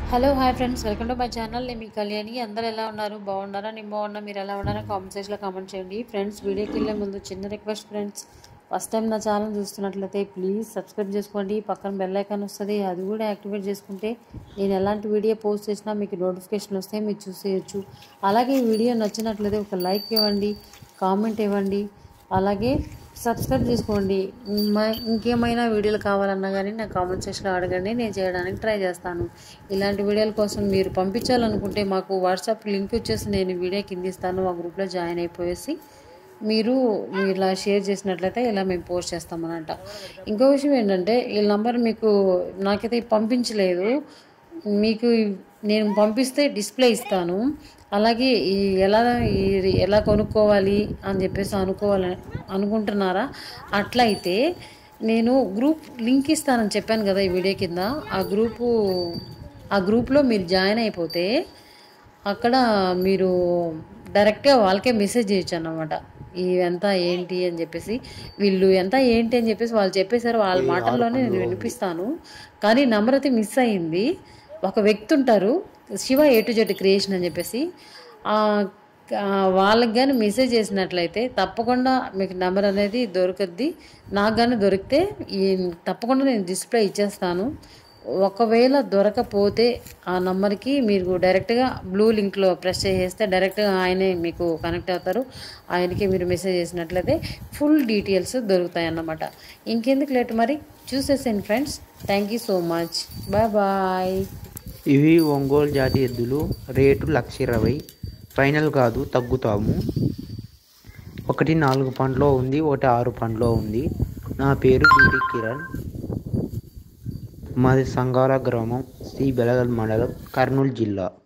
hello hi friends welcome to my channel నేను మీ కళ్యాణి అందరూ ఎలా ఉన్నారు బాగున్నారా నేను బాగున్నా మీరు ఎలా ఉన్నారో కామెంట్ సెక్షన్లో కామెంట్ చేయండి ఫ్రెండ్స్ వీడియోకి వెళ్ళే ముందు చిన్న రిక్వెస్ట్ ఫ్రెండ్స్ ఫస్ట్ టైం నా ఛానల్ చూస్తున్నట్లయితే ప్లీజ్ సబ్స్క్రైబ్ చేసుకోండి పక్కన బెల్ ఐకాన్ వస్తుంది అది కూడా యాక్టివేట్ చేసుకుంటే నేను ఎలాంటి వీడియో పోస్ట్ చేసినా మీకు నోటిఫికేషన్ వస్తాయి మీరు చూసేయచ్చు అలాగే ఈ వీడియో నచ్చినట్లయితే ఒక లైక్ ఇవ్వండి కామెంట్ ఇవ్వండి అలాగే సబ్స్క్రైబ్ చేసుకోండి మ- ఇంకేమైనా వీడియోలు కావాలన్నా కానీ నా కామెంట్ సెక్షన్లో అడగండి నేను చేయడానికి ట్రై చేస్తాను ఇలాంటి వీడియోల కోసం మీరు పంపించాలనుకుంటే మాకు వాట్సాప్ లింక్ వచ్చేసి నేను వీడియో కింద ఇస్తాను ఆ గ్రూప్లో జాయిన్ అయిపోయేసి మీరు మీరు ఇలా షేర్ చేసినట్లయితే ఇలా మేము పోస్ట్ చేస్తామన్నమాట ఇంకో విషయం ఏంటంటే ఈ నంబర్ మీకు నాకైతే పంపించలేదు మీకు నేను పంపిస్తే డిస్ప్లే ఇస్తాను అలాగే ఈ ఎలా ఈ ఎలా కొనుక్కోవాలి అని చెప్పేసి అనుకోవాలి అనుకుంటున్నారా అట్లయితే నేను గ్రూప్ లింక్ ఇస్తానని చెప్పాను కదా ఈ వీడియో కింద ఆ గ్రూపు ఆ గ్రూప్లో మీరు జాయిన్ అయిపోతే అక్కడ మీరు డైరెక్ట్గా వాళ్ళకే మెసేజ్ చేయొచ్చు అన్నమాట ఇవి ఎంత ఏంటి అని చెప్పేసి వీళ్ళు ఎంత ఏంటి అని చెప్పేసి వాళ్ళు చెప్పేశారు వాళ్ళ మాటల్లోనే నేను వినిపిస్తాను కానీ నంబర్ అయితే మిస్ అయ్యింది ఒక వ్యక్తి ఉంటారు Shiva A to Z creation అని చెప్పేసి ఆ, ఆ, వాళ్ళకి కానీ మెసేజ్ చేసినట్లయితే తప్పకుండా మీకు నెంబర్ అనేది దొరుకుద్ది నాకు కానీ దొరికితే ఈ తప్పకుండా నేను డిస్ప్లే ఇచ్చేస్తాను ఒకవేళ దొరకపోతే ఆ నంబర్కి మీరు డైరెక్ట్గా బ్లూ లింక్లో ప్రెస్ చేసేస్తే డైరెక్ట్గా ఆయనే మీకు కనెక్ట్ అవుతారు ఆయనకి మీరు మెసేజ్ చేసినట్లయితే ఫుల్ డీటెయిల్స్ దొరుకుతాయి అన్నమాట ఇంకెందుకు లేట్ మరి చూసేసాను friends thank you so much bye bye ఇవి ఒంగోలు జాతి ఎద్దులు రేటు లక్ష ఇరవై ఫైనల్ కాదు తగ్గుతాము ఒకటి నాలుగు పండ్లో ఉంది ఒకటి ఆరు పండ్లో ఉంది నా పేరు బీడి కిరణ్ మాది సంగార గ్రామం శ్రీ బెలగల్ మండలం కర్నూలు జిల్లా